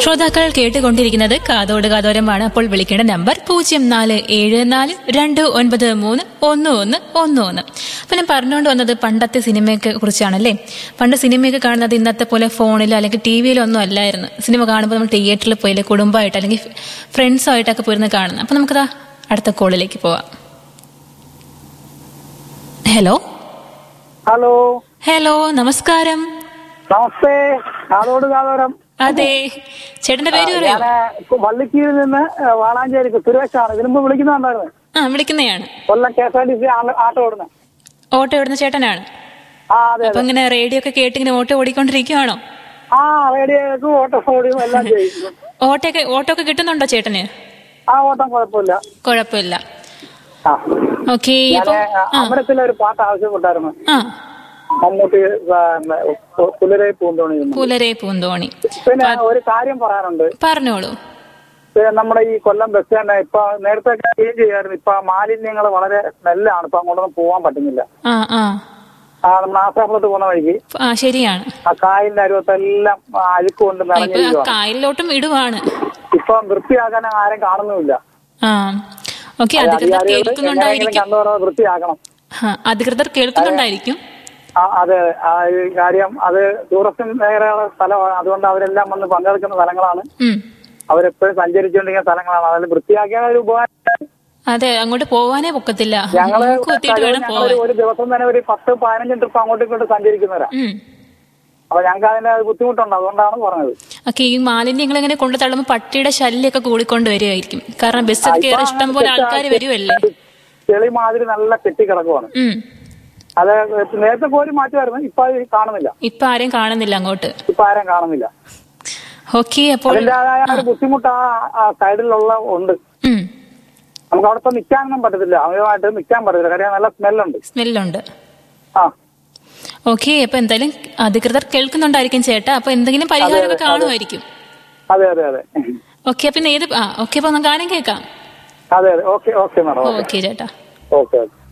ശ്രോതാക്കൾ കേട്ടുകൊണ്ടിരിക്കുന്നത് കാതോട് കാതോരമാണ് അപ്പോൾ വിളിക്കേണ്ട നമ്പർ പൂജ്യം നാല് ഏഴ് നാല് രണ്ട് ഒൻപത് മൂന്ന് ഒന്ന് ഒന്ന് ഒന്ന് ഒന്ന് അപ്പൊ ഞാൻ പറഞ്ഞുകൊണ്ട് വന്നത് പണ്ടത്തെ സിനിമയൊക്കെ കുറിച്ചാണല്ലേ പണ്ട് സിനിമയൊക്കെ കാണുന്നത് ഇന്നത്തെ പോലെ ഫോണിലോ അല്ലെങ്കിൽ ടി വിയിലോ ഒന്നും അല്ലായിരുന്നു സിനിമ കാണുമ്പോൾ നമ്മൾ തിയേറ്ററിൽ പോയില്ലേ കുടുംബമായിട്ട് അല്ലെങ്കിൽ ഫ്രണ്ട്സുമായിട്ടൊക്കെ പോയിരുന്ന് കാണുന്നത് അപ്പൊ നമുക്കതാ അടുത്ത കോളിലേക്ക് പോവാം ഹലോ ഹലോ ഹലോ നമസ്കാരം നമസ്തേ കാതോട് കാതോരം അതെ ചേട്ടന്റെ പേര് പറയോ ഞാന് വള്ളിക്കീഴിൽ നിന്ന് ഏ, വാളാഞ്ചേരിക്ക് സുരേഷാണ് ഇതിനു മുമ്പ് വിളിക്കുന്നുണ്ടായിരുന്നു ആ വിളിക്കുന്നതാണ് Kollam K S R T C auto ഓടുന്നത് ഓട്ടോ ഇടുന്ന ചേട്ടനാണ് ആ അതെ അപ്പൊ ഇങ്ങനെ റേഡിയോ ഒക്കെ കേട്ട് ഇങ്ങനെ ഓട്ടോ ഓടിക്കൊണ്ടിരിക്കുവാണോ ആ റേഡിയോക്കും ഓട്ടോ ഓടിയും എല്ലാം ചെയ്യും ഓട്ടോ ഒക്കെ ഓട്ടോ ഒക്കെ കിട്ടുന്നുണ്ടോ ചേട്ടന് ആ ഓട്ടം കുഴപ്പമില്ല കുഴപ്പമില്ല ആ ഓക്കെ ഞാന് അപ്പൊ അമ്പലത്തിലെ ഒരു പാട്ട് ആവശ്യപ്പെട്ടായിരുന്നു ആ മമ്മൂട്ടി പിന്നെ, പുലരെ പൂന്തോണിയിരുന്നു പുലരെ പൂന്തോണി പിന്നെ ഒരു കാര്യം പറയാനുണ്ട് പറഞ്ഞോളൂ പിന്നെ നമ്മുടെ ഈ കൊല്ലം ബസ് സ്റ്റാൻഡ് ഇപ്പൊ നേരത്തെ ക്ലീൻ ചെയ്യായിരുന്നു ഇപ്പൊ മാലിന്യങ്ങൾ വളരെ സ്മെല്ലാണ് ഇപ്പൊ അങ്ങോട്ടൊന്നും പോകാൻ പറ്റുന്നില്ല ആ ആ ആ നമ്മൾ ആശ്രാമത്തോട്ട് പോകുന്ന വഴിക്ക് ആ ശരിയാണ് ആ കായലിന്റെ അരുവത്തെല്ലാം അഴുക്ക് കൊണ്ട് ആ, ഇപ്പൊ ആ നിറഞ്ഞിരിക്കുകയാണ് കായലിലോട്ടും ഇടുവാണ് ഇപ്പൊ വൃത്തിയാക്കാൻ ആരും കാണുന്നുമില്ല ആ ഓക്കെ അധികൃതർ അധികാരികൾ എങ്ങനെയെങ്കിലും കേൾക്കുന്നുണ്ടായിരിക്കും കണ്ടു പറഞ്ഞാൽ വൃത്തിയാക്കണം ആ, അധികൃതർ കേൾക്കുന്നുണ്ടായിരിക്കും ആ അതെ ആ ഈ കാര്യം അത് ടൂറിസം മേഖലയുള്ള സ്ഥലമാണ് അതുകൊണ്ട് അവരെല്ലാം വന്ന് പങ്കെടുക്കുന്ന സ്ഥലങ്ങളാണ് ഉം അവരെപ്പോഴും സഞ്ചരിച്ചുകൊണ്ടിരിക്കുന്ന സ്ഥലങ്ങളാണ് അതിൽ വൃത്തിയാക്കിയ ഒരു ഉപകാരം അതെ അങ്ങോട്ട് പോവാനേ പൊക്കത്തില്ല ഞങ്ങള് കുത്തിയിട്ട് വേണം ഞങ്ങൾ പോവാൻ ഒരു ദിവസം തന്നെ ഒരു പത്ത് പതിനഞ്ച് ട്രിപ്പ് അങ്ങോട്ടും ഇങ്ങോട്ടും സഞ്ചരിക്കുന്നവരാ ഉം അപ്പൊ ഞങ്ങൾക്ക് അതിന് ബുദ്ധിമുട്ടുണ്ട് അതുകൊണ്ടാണ് പറഞ്ഞത് ഒക്കെ ഈ മാലിന്യങ്ങൾ ഇങ്ങനെ കൊണ്ടു തള്ളുമ്പോൾ പട്ടിയുടെ ശല്യമൊക്കെ കൂടിക്കൊണ്ട് വരികയായിരിക്കും കാരണം ബസ്സിൽ കയറി ഇഷ്ടം പോലെ ആൾക്കാർ വരുമല്ലേ ചെളി മാതിരി നല്ല കെട്ടിക്കിടക്കുവാണ് ഉം അത് നേരത്തെ കോരി മാറ്റുമായിരുന്നു ഇപ്പൊ അത് കാണുന്നില്ല ഇപ്പൊ ആരെയും കാണുന്നില്ല അങ്ങോട്ട് ഇപ്പൊ ആരും കാണുന്നില്ല ഓക്കെ അപ്പോൾ അതിന്റേതായ ഒരു ബുദ്ധിമുട്ട് ആ ആ സൈഡിലുള്ള ഉണ്ട് ഉം നമുക്ക് അവിടെ ഇപ്പൊ നിൽക്കാനൊന്നും പറ്റത്തില്ല അമിതമായിട്ട് നിൽക്കാൻ പറ്റത്തില്ല കാര്യം നല്ല സ്മെല്ലുണ്ട് സ്മെല്ലുണ്ട് ആ ഓക്കെ അപ്പൊ എന്തായാലും അധികൃതർ കേൾക്കുന്നുണ്ടായിരിക്കും ചേട്ടാ അപ്പൊ എന്തെങ്കിലും പരിഹാരമൊക്കെ കാണുമായിരിക്കും അതെ അതെ അതെ ഓക്കെ പിന്നെ ഏത് ആ ഓക്കെ അപ്പൊ ഗാനം കേൾക്കാം അതെ അതെ okay okay madam okay okay ചേട്ടാ ഓക്കെ ഓക്കെ